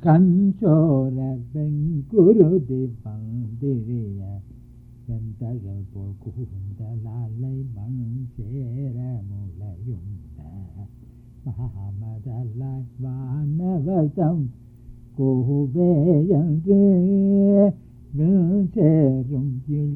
கஞ்சோர வெங்குருதி வந்திரிய வெந்தழல் போல் கூந்தலாலை மண் சேர முளையுண்ட மாமதலாய் வானவதம் கோவேயன்று சேரும்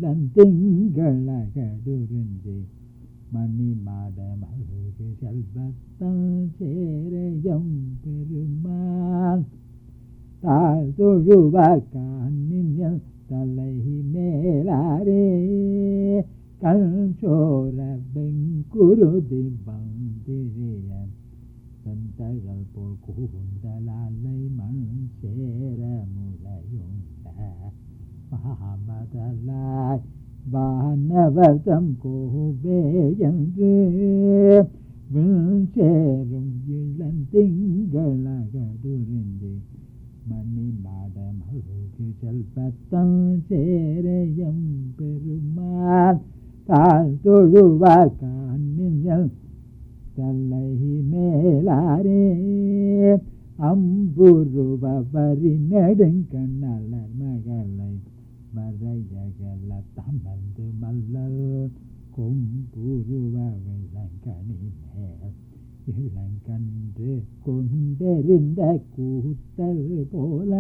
இளந்திங்களகடுறிஞ்சி மணி மாட மல்கு செல்வத்தம் சேரையம் பெருமாள் தாழ் தொழுவார் காணின் தலை மேலாரே கண் சோர வெங்குருதி வந்திரிய செந்தழல் போல் கூந்தலாலை மண் சேர முளையுண்ட மாமதலாய் வானவதம் கோவே என்று சேரும் இளந்திங்களகடுறிந்து மணி மாட மல்கு செல்பத்தம் சேரையம் பெருமாள் தாழ் தொழுவார் காண்மின் தல்லை மேலாரே அம்புருவரி நெடுங்கண்ணலர் மகளை வரையகல தமர்ந்து மல்லல் கொம்புருவ விளங்கனி மேல் இளங்கன்று கொண்டெறிந்த கூத்தல் போல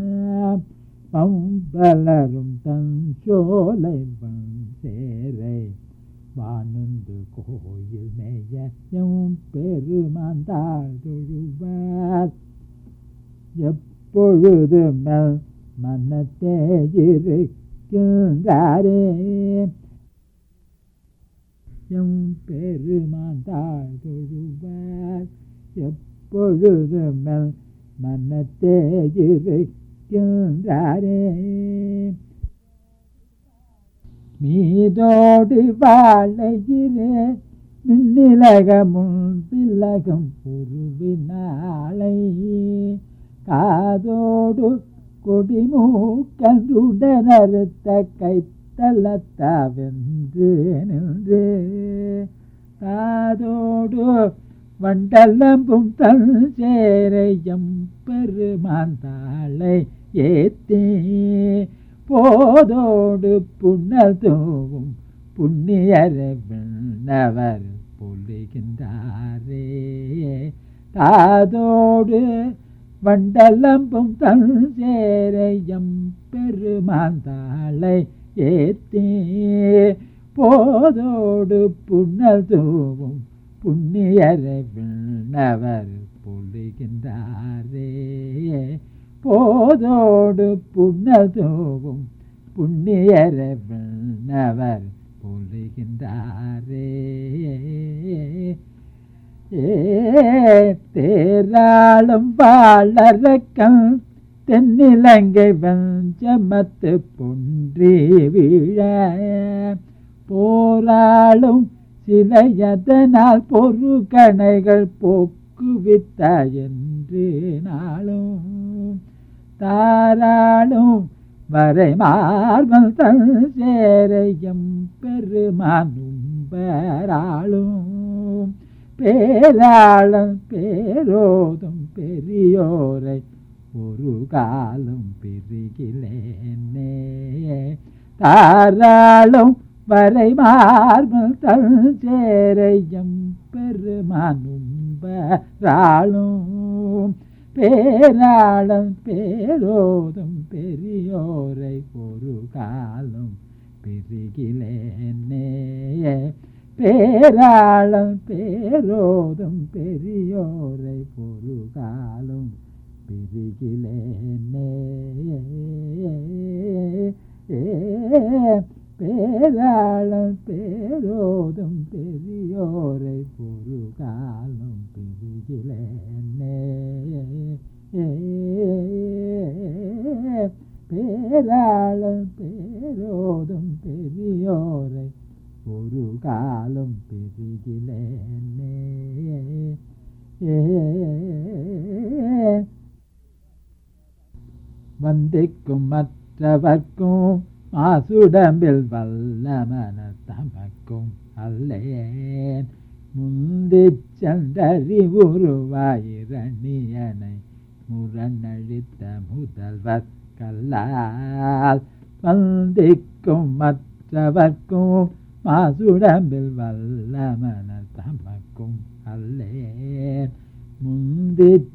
பம்பலரும் தன் சோலை வன் சேரை வானுந்து கோயில் மேயம் பெருமான் தாழ்தொழுவார் எப்பொழுது மேல் மனத்தே இருக்கின்றாரே எம் பெருமான் தாழ்தொழுவார் எப்பொழுது மேல் மனத்தே இருக்கின்றாரே மீதோடு வாழையிலே மின்னிலகமுன் பில்லகம் உருவினாளை காதோடு கொடிமூக்கன்றுடனறுத்த கைத்தலத்தாவென்று நின்று காதோடு வண்டலம்பும் தன் சேரையம் பெருமான் தாளை ஏத்தே போதோடு புன்னல் தூவும் புண்ணியரவர் பொழிகின்றாரே தாதோடு வண்டலம்பும் தன் சேரையம் பெருமான் தாளை ஏத்தே போதோடு புன்னல் தூவும் புண்ணியரவர் பொழிகின்றாரே போதோடு புன்னல் தூவும் புண்ணியரவர் பொழிகின்றாரே ஏ தேராளும் வாழறக்கம் தென்னிலங்கை வஞ்சமத்து பொன்றி விழ போராளும் சிலையதனால் பொறு கணைகள் போக்குவித்த என்று நாளும் தாராளும் வரை மார்பல் தன் சேரையம் பெருமானும் பெறாளும் பேராளம் பேரோதும் பெரியோரை ஒரு காலம் பிரிகிலேனே தாராளும் வரை மார்பல் தன் சேரையம் பெருமானும் பெறாளும் பேராளம் பேரோதும் பெரியோரை ஒரு காலம் பிரிகிலேனே பேராளம் பேரோதும் பெரியோரை ஒரு காலம் பிரிகிலேனே பேராளம் பேரோதும் பெரியோரை ஒரு காலம் பிரிகிலேனே பேராளம் பேரோதும் பெரியோரை ஒரு காலம் பிரிகிலேனே வந்திக்கும் மற்றவர்க்கும் மாசுடம்பில் வல்லமன தமக்கும் அல்லேன் முந்திச் சென்றறி உருவாயிரணியனை முரணழித்த முதல்வர் கல்லால் வந்திக்கும் மற்றவர்க்கும் மாசுடம்பில் வல்லமனர் தமக்கும் அல்லேன் முந்திச்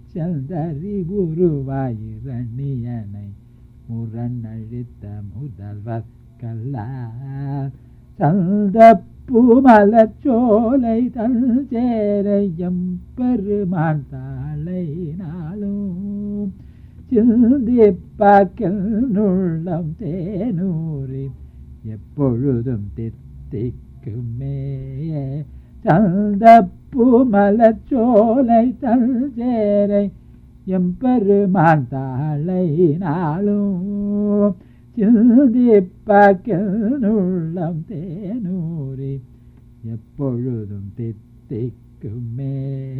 சென்றறிவுருவாயிரணியனை முரணழித்த முதல்வர் கல்லால் சந்த பூமலச்சோலை தன் சேரையம் பெருமான் தாளை நாளும் சிந்திப்பாக்கல் நுள்ளம் தேனூரி எப்பொழுதும் தித்திக்குமே சந்த பூமலச்சோலை தன் சேரை எம்பெருமான் தாளை நாளும் சிந்திப்பாக்கல் நுள்ளம் தேனூரி எப்பொழுதும் தித்திக்குமே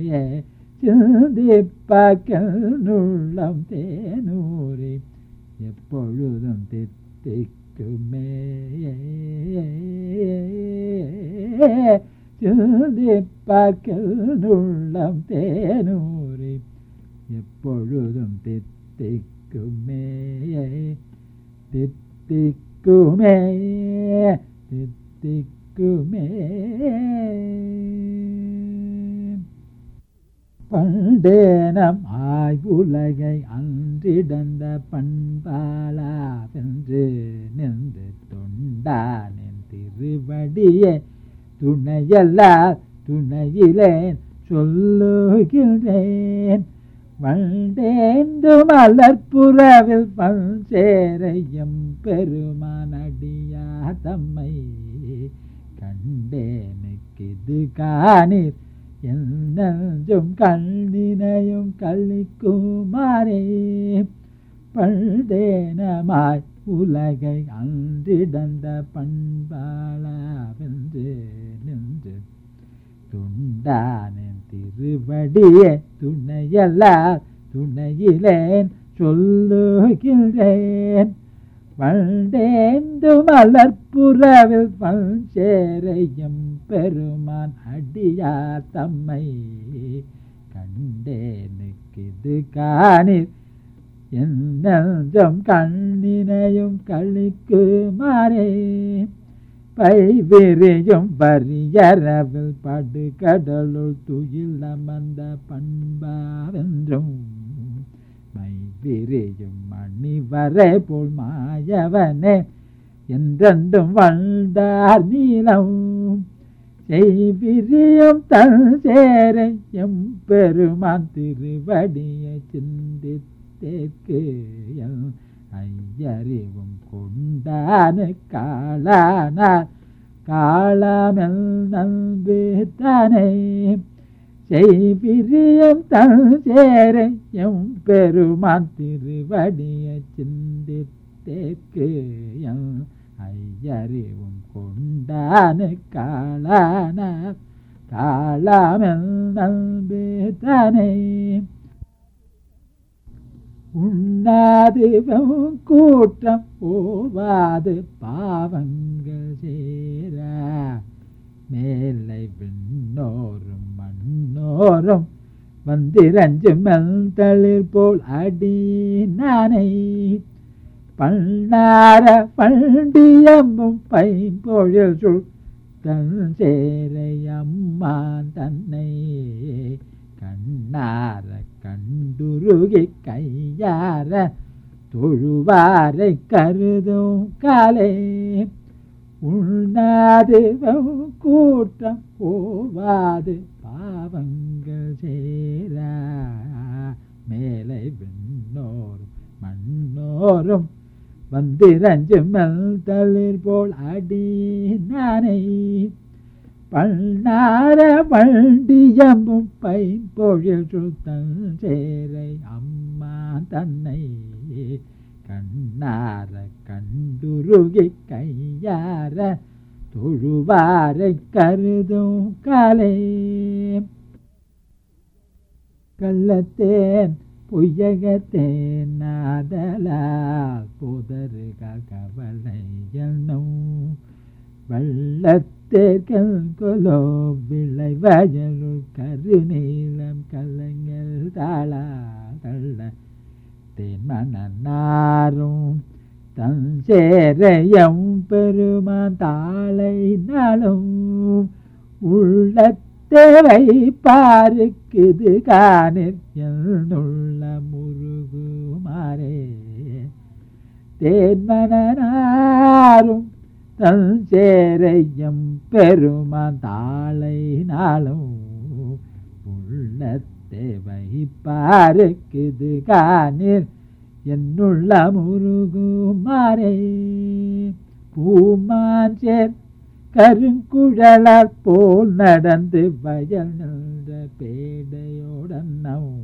சிந்திப்பாக்கல் நுள்ளம் தேனூரி எப்பொழுதும் தித்திக்குமே சிந்திப்பாக்கல் நுள்ளம் தேனூரி எப்பொழுதும் தித்திக்குமே தித்திக்குமே தித்திக்குமே பண்டேனம் ஆய்வுலகை அன்றிடந்த பண்பாளா வென்று நின்று தொண்டானின் திருவடியே துணையல்ல துணையிலேன் சொல்லுகின்றேன் வண்டேந்து மலர்புறவில் பல் சேரையும் பெருமானடியா தம்மை கண்டேனுக்கு இது காணீர் என்னும் கண்ணினையும் கள்ளிக்குமாரே பண்டேனமாய் உலகை அன்றிடந்த பண்பாளாவென்று நின்று துண்டானின் திருவடியே துணையல்ல துணையிலேன் சொல்லுகின்றேன் வண்டேந்து மலர்புறவில் பல் சேரையும் பெருமான் அடியா தம்மை கண்டேனுக்கு இது காணீர் என்னும் கண்ணினையும் கழிக்குமாறே பைவிரியும் வரியரவில் படுகடலுள் துயில் அமர்ந்த பண்பாவென்றும் மைவிரியும் மணி வரை போல் மாயவனே என்றென்றும் வாழ்ந்தார் நீளம் செய்விரியும் தன் சேரை எம் பெருமான் திருவடியை சிந்தித்தேற்கு ஐயறிவும் கொண்டானு காளானார் காளாமல் நம்பு தானே செய்விரியம் தன் சேரை எம் பெருமான் திருவடியை சிந்தித்தேற்கு ஐயறிவும் கொண்டானு காளானார் காளாமல் நம்பு தானே உண்ணாது கூட்டம் போவாது பாவங்கள் சேர மேலை விண்ணோரும் மண்ணோரும் வந்திரஞ்சு மெல்தளிர் போல் அடி நானை பன்னார பண்டியம்பும் பைம்பொழில் சொல் தன் சேரை அம்மா தன்னை கண்ணார கண்டுருகி கையார தொழுவாரை கருதும் காலே உண்ணாது கூட்டம் போவாது பாவங்கள் சேர மேலை விண்ணோரும் மண்ணோரும் வந்திரஞ்சு மெல் தளிர் போல் அடி நானை பன்னார வண்டியம்பும் பைம்பொழில் சுத்தல் சேரை அம்மா தன்னை கண்ணார கண்டுருகி கையார தொழுவாரை கருதும் காலே கள்ளத்தேன் பொய்யகத்தேன் நாதலால் புதருகள் கவலை என்னும் வள்ளத்தேர்கள் கொலோ விளை வயலுள் கருநீளம் கலைஞர் தாளா தள்ள தேன் மணனாரும் தன் சேரையம் பெருமான் தாளை நாளும் உள்ளத்தை வைப்பாருக்குது காணில் என்னுள்ள முருகுமாரே தேன்மணனாரும் தன் சேரையம் பெருமான் தாளை நாளும் உள்ளத்தை வைப்பாருக்குது காணில் என்னுள்ள முருகுமாரே பூமான் சேர் கருங்குழலார் போல் நடந்து வயல் நின்ற பேடையோடன்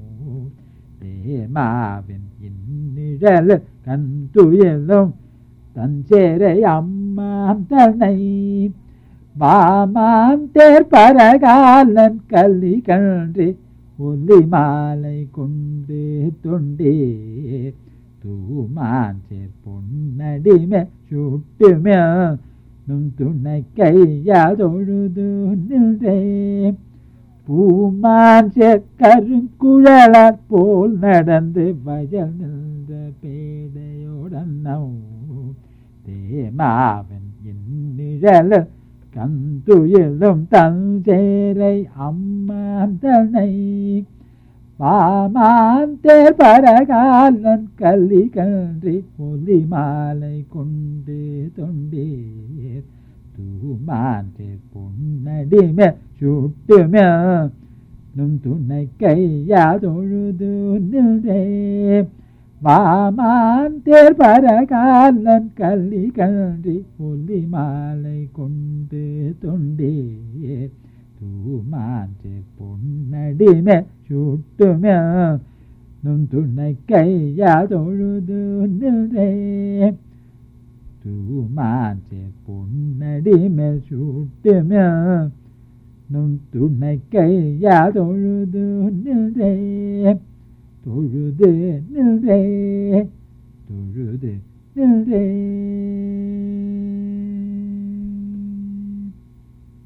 தேமாவின் இந்நிழல் கண் துயலும் தஞ்சேரை அம்மான் தன்னை மாமான் தேர் பரகாலன் கல்வி கன்றி ஒலி மாலை கொண்டு தொண்டே தூமான் சேர் பொன்னடிமே சுட்டுமே நும் துணை கையால் தொழுது நின்றே பூமான் சேர் கருங்குழலார் போல் நடந்து வயல் நின்ற பேடையோடன் தேமாவன் இந்நிழல் கந்துயிலும் தஞ்சேரை அம்மான் தன்னை மாமான் தேர் பரகாலன் கல்லி கன்றி ஒலி மாலை கொண்டு தொண்டீர் தூமான் தேர் பொன்னடிமே சுட்டுமே நும் துணை கையா தொழுது நின்றே வாமான் தேர் பரகாலன் கல்லி கன்றி ஒலி மாலை கொண்டு தொண்டே தூமான் தேர் பொன்னடிமே சுட்டுமே நும் துணை கையா தொழுது நின்றே தூமான் தேர் பொன்னடிமே சுட்டுமே நும் துணை கையா தொழுது நின்றே தொழுது நின்றே தொழுது நின்றே